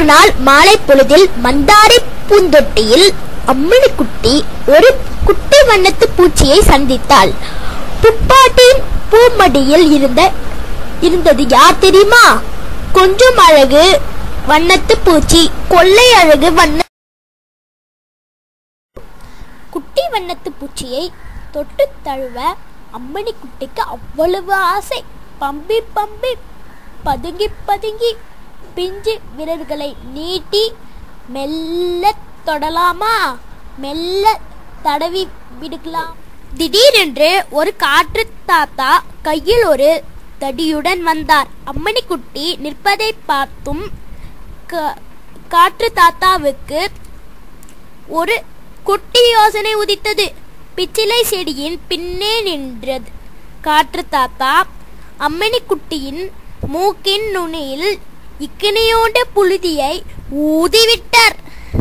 ஒரு நாள் மாலை பொழுதில் மந்தாரை பூந்தொட்டியில் அம்மணிக்குட்டி ஒரு குட்டி வண்ணத்து பூச்சியை சந்தித்தாள் புப்பாட்டியின் பூமடியில் இருந்த இருந்தது யார் தெரியுமா கொஞ்சம் அழகு வண்ணத்து பூச்சி கொள்ளை அழகு வண்ண குட்டி வண்ணத்து பூச்சியை தொட்டு தழுவ அம்மணி குட்டிக்கு அவ்வளவு ஆசை பம்பி பம்பி பதுங்கி பதுங்கி பிஞ்சு விரல்களை நீட்டி மெல்ல தொடலாமா மெல்ல தடவி விடுக்கலாம் திடீரென்று ஒரு காற்று தாத்தா கையில் ஒரு தடியுடன் வந்தார் அம்மணி குட்டி நிற்பதை பார்த்தும் கா- காற்று தாத்தாவுக்கு ஒரு குட்டி யோசனை உதித்தது பிச்சிலை செடியின் பின்னே நின்றது காற்று தாத்தா அம்மணி குட்டியின் மூக்கின் நுனியில் இக்கினியோண்ட புழுதியை ஊதிவிட்டார்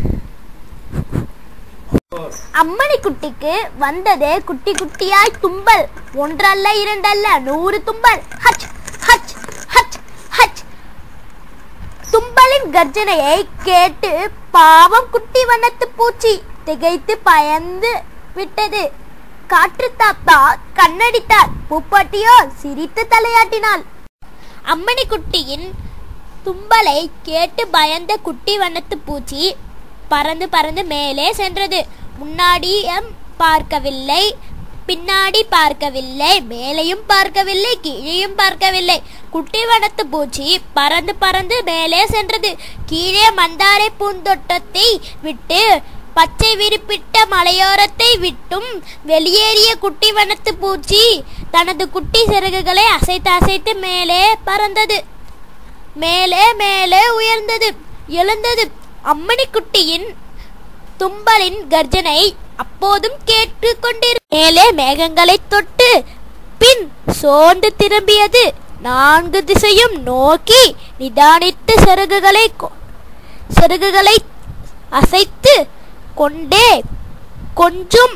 அம்மணி குட்டிக்கு வந்தது குட்டி குட்டியாய் தும்பல் ஒன்றல்ல இரண்டல்ல நூறு தும்பல் ஹச் ஹச் ஹச் ஹச் தும்பலின் கர்ஜனையை கேட்டு பாவம் குட்டி வண்ணத்து பூச்சி திகைத்து பயந்து விட்டது காற்று தாத்தா கண்ணடித்தார் பூப்பாட்டியோ சிரித்து தலையாட்டினாள் அம்மணி குட்டியின் தும்பலை கேட்டு பயந்த குட்டி வண்ணத்து பூச்சி பறந்து பறந்து மேலே சென்றது முன்னாடியும் பார்க்கவில்லை பின்னாடி பார்க்கவில்லை மேலேயும் பார்க்கவில்லை கீழேயும் பார்க்கவில்லை குட்டி வனத்து பூச்சி பறந்து பறந்து மேலே சென்றது கீழே மந்தாரை பூந்தோட்டத்தை விட்டு பச்சை விரிப்பிட்ட மலையோரத்தை விட்டும் வெளியேறிய குட்டி வனத்து பூச்சி தனது குட்டி சிறகுகளை அசைத்து அசைத்து மேலே பறந்தது மேலே மேலே உயர்ந்தது எழுந்தது அம்மணி குட்டியின் தும்பலின் கர்ஜனை அப்போதும் கேட்டுக் கொண்டிரு மேலே மேகங்களை தொட்டு பின் சோர்ந்து திரும்பியது நான்கு திசையும் நோக்கி நிதானித்து சிறகுகளை கொ- சிறகுகளை அசைத்து கொண்டே கொஞ்சம்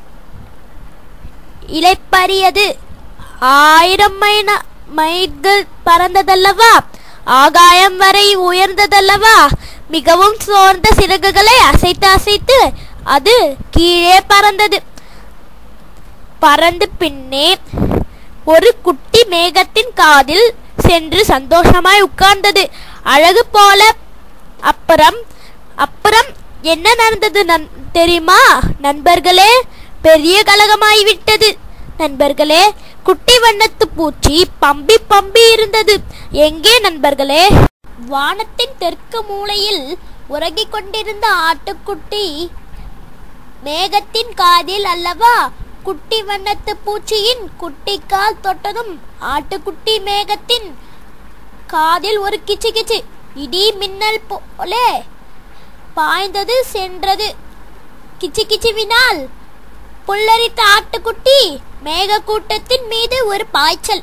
இலைப்பறியது ஆயிரம் மைன மைல்கள் பறந்ததல்லவா ஆகாயம் வரை உயர்ந்ததல்லவா மிகவும் சோர்ந்த சிறகுகளை அசைத்து அசைத்து அது கீழே பறந்தது பறந்து பின்னே ஒரு குட்டி மேகத்தின் காதில் சென்று சந்தோஷமாய் உட்கார்ந்தது அழகு போல அப்புறம் அப்புறம் என்ன நடந்தது நன் தெரியுமா நண்பர்களே பெரிய கலகமாய்விட்டது நண்பர்களே குட்டி வண்ணத்து பூச்சி பம்பி பம்பி இருந்தது எங்கே நண்பர்களே வானத்தின் தெற்கு மூலையில் உறங்கிக் கொண்டிருந்த ஆட்டுக்குட்டி மேகத்தின் காதில் அல்லவா குட்டி வண்ணத்து பூச்சியின் குட்டி கால் தொட்டதும் ஆட்டுக்குட்டி மேகத்தின் காதில் ஒரு கிச்சு கிச்சு இடி மின்னல் போலே பாய்ந்தது சென்றது கிச்சு கிச்சுவினால் புல்லரித்த ஆட்டுக்குட்டி மேக கூட்டத்தின் மீது ஒரு பாய்ச்சல்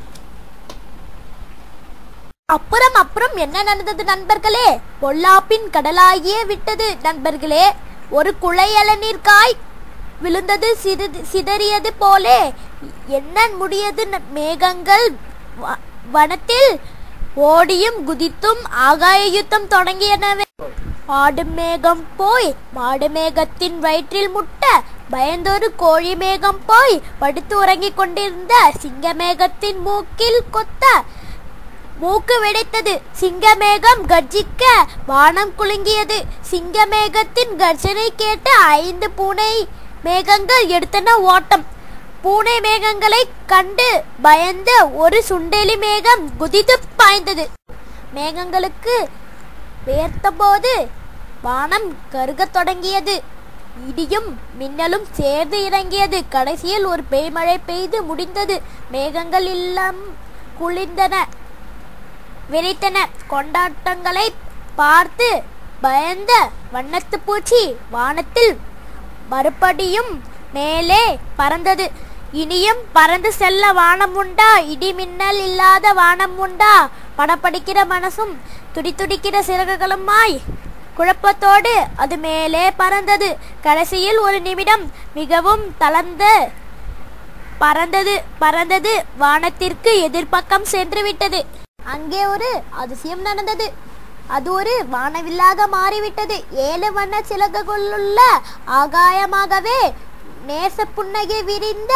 அப்புறம் அப்புறம் என்ன நடந்தது நண்பர்களே பொல்லாப்பின் கடலாகியே விட்டது நண்பர்களே ஒரு குலை இளநீர் காய் விழுந்தது சிறிது சிதறியது போலே என்ன முடியது ந- மேகங்கள் வ- வனத்தில் ஓடியும் குதித்தும் ஆகாய யுத்தம் தொடங்கியனவே ஆடு மேகம் போய் மாடு மேகத்தின் வயிற்றில் முட்ட பயந்தொரு கோழி மேகம் போய் படுத்து உறங்கிக் கொண்டிருந்த சிங்க மேகத்தின் மூக்கில் கொத்த மூக்கு வெடித்தது சிங்கமேகம் கர்ஜிக்க வானம் குலுங்கியது சிங்கமேகத்தின் கர்ஜனை கேட்டு ஐந்து பூனை மேகங்கள் எடுத்தன ஓட்டம் பூனை மேகங்களை கண்டு பயந்த ஒரு சுண்டெலி மேகம் குதித்து பாய்ந்தது மேகங்களுக்கு வேர்த்தபோது வானம் கருகத் தொடங்கியது இடியும் மின்னலும் சேர்ந்து இறங்கியது கடைசியில் ஒரு பேய்மழை பெய்து முடிந்தது மேகங்கள் எல்லாம் குளிர்ந்தன விரித்தன கொண்டாட்டங்களை பார்த்து பயந்த வண்ணத்து பூச்சி வானத்தில் மறுபடியும் மேலே பறந்தது இனியும் பறந்து செல்ல வானம் உண்டா இடி மின்னல் இல்லாத வானம் உண்டா படப்படிக்கிற மனசும் துடிதுடிக்கிற சிறகுகளுமாய் குழப்பத்தோடு அது மேலே பறந்தது கடைசியில் ஒரு நிமிடம் மிகவும் தளர்ந்து பறந்தது பறந்தது வானத்திற்கு எதிர்பக்கம் சென்று விட்டது அங்கே ஒரு அதிசயம் நடந்தது அது ஒரு வானவில்லாக மாறிவிட்டது ஏழு வண்ண சிலகுகளுள்ள ஆகாயமாகவே நேச புன்னகை விரிந்த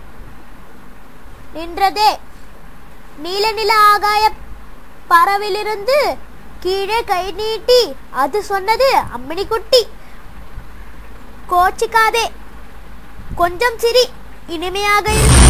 நின்றதே நீல நில ஆகாய பறவிலிருந்து கீழே கை நீட்டி அது சொன்னது அம்மணி குட்டி கோச்சிக்காதே கொஞ்சம் சிரி இனிமையாக இரு